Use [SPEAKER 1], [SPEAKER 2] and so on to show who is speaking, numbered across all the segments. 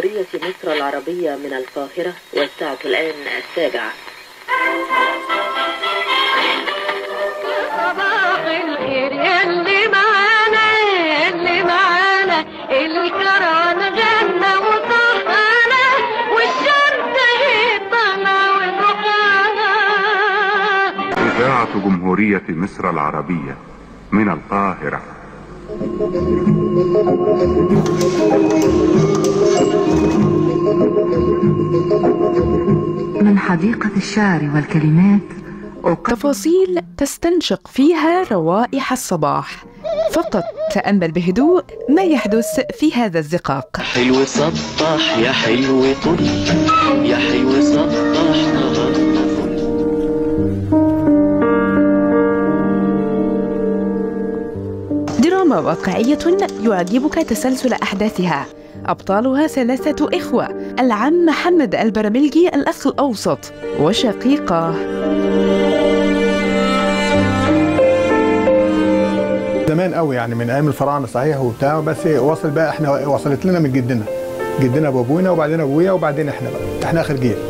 [SPEAKER 1] جمهورية مصر العربية من القاهرة والساعة الآن السابعة
[SPEAKER 2] صباح الخير يلي معانا يلي معانا الكران غنى وطهانا والشمس هي طالعة ودخانا
[SPEAKER 3] إذاعة جمهورية مصر العربية من القاهرة
[SPEAKER 4] من حديقة الشعر والكلمات أقدم
[SPEAKER 5] تفاصيل تستنشق فيها روائح الصباح فقط تأمل بهدوء ما يحدث في هذا الزقاق
[SPEAKER 6] حلو سطح يا حلو طل يا حلو سطح نهار فل
[SPEAKER 5] دراما واقعية يعجبك تسلسل أحداثها أبطالها ثلاثة إخوة العم محمد البرملجي الأخ الأوسط وشقيقه
[SPEAKER 7] زمان قوي يعني من ايام الفراعنه صحيح وبتاع بس وصل بقى احنا وصلت لنا من جدنا جدنا بابونا وبعدين ابويا وبعدين احنا بقى احنا اخر جيل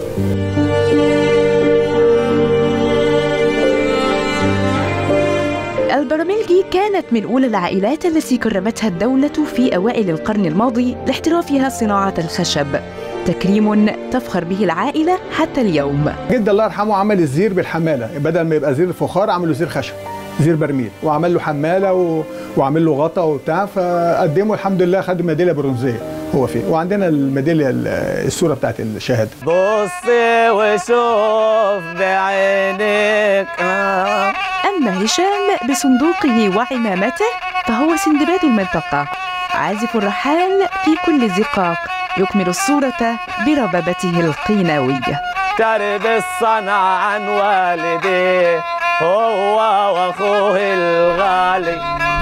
[SPEAKER 5] البراميلجي كانت من أولى العائلات التي كرمتها الدولة في أوائل القرن الماضي لاحترافها صناعة الخشب تكريم تفخر به العائلة حتى اليوم
[SPEAKER 7] جد الله يرحمه عمل الزير بالحماله بدل ما يبقى زير فخار عمل له زير خشب زير برميل وعمل له حماله و... وعمل له غطا وبتاع فقدمه الحمد لله خد ميداليه برونزيه هو فيه وعندنا الميداليه ال- الصوره بتاعت الشهاده
[SPEAKER 8] بص وشوف بعينك آه.
[SPEAKER 5] أما هشام بصندوقه وعمامته فهو سندباد المنطقة عازف الرحال في كل زقاق يكمل الصورة بربابته القيناوية
[SPEAKER 8] كرب الصنع عن والديه هو واخوه الغالي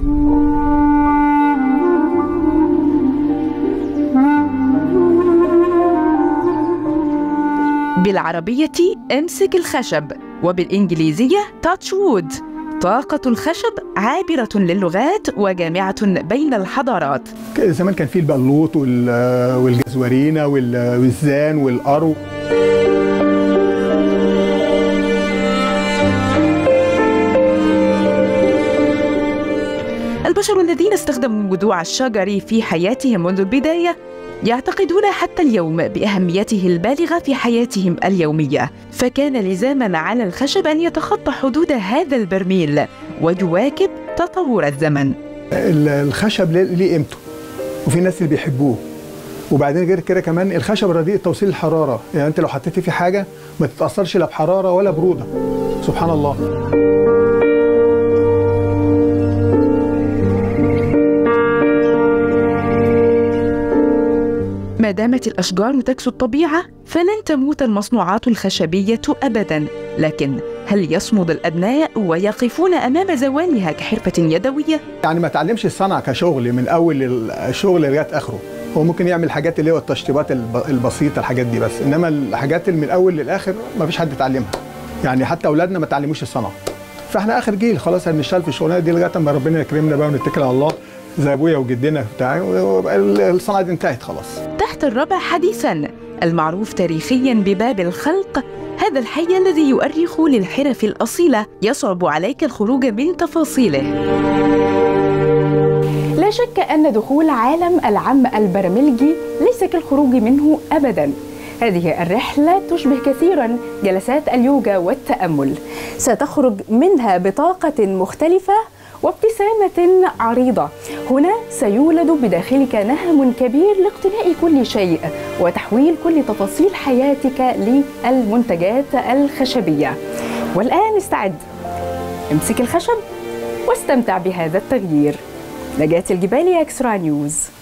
[SPEAKER 5] بالعربية امسك الخشب وبالإنجليزية تاتش وود طاقة الخشب عابرة للغات وجامعة بين الحضارات
[SPEAKER 7] ك- زمان كان فيه البلوط وال- والجزورينه وال- والزان والقرو
[SPEAKER 5] البشر الذين استخدموا جذوع الشجر في حياتهم منذ البداية يعتقدون حتى اليوم بأهميته البالغة في حياتهم اليومية فكان لزاما على الخشب أن يتخطى حدود هذا البرميل ويواكب تطور الزمن
[SPEAKER 7] ال- الخشب ليه- ليه قيمته وفي ناس اللي بيحبوه وبعدين غير كده كمان الخشب رديء توصيل الحراره يعني انت لو حطيت فيه حاجه ما تتاثرش لا بحراره ولا بروده سبحان الله
[SPEAKER 5] ما دامت الأشجار تكسو الطبيعة فلن تموت المصنوعات الخشبية أبدا لكن هل يصمد الأبناء ويقفون أمام زوالها كحرفة يدوية؟
[SPEAKER 7] يعني ما تعلمش الصنعه كشغل من اول الشغل لغايه اخره هو ممكن يعمل حاجات اللي هو التشطيبات الب- البسيطه الحاجات دي بس انما الحاجات اللي من الاول للاخر ما فيش حد اتعلمها يعني حتى اولادنا ما تعلموش الصنعه فاحنا اخر جيل خلاص هنشتغل في الشغلانه دي لغايه ما ربنا يكرمنا بقى ونتكل على الله زي ابويا وجدنا بتاعي ويبقى الصنعه دي انتهت خلاص
[SPEAKER 5] تحت الربع حديثا المعروف تاريخيا بباب الخلق هذا الحي الذي يؤرخ للحرف الأصيلة يصعب عليك الخروج من تفاصيله
[SPEAKER 9] لا شك أن دخول عالم العم البرملجي ليس كالخروج منه أبدا هذه الرحلة تشبه كثيرا جلسات اليوجا والتأمل ستخرج منها بطاقة مختلفة وابتسامة عريضة هنا سيولد بداخلك نهم كبير لاقتناء كل شيء وتحويل كل تفاصيل حياتك للمنتجات الخشبية والآن استعد امسك الخشب واستمتع بهذا التغيير نجاة الجبالي اكسترا نيوز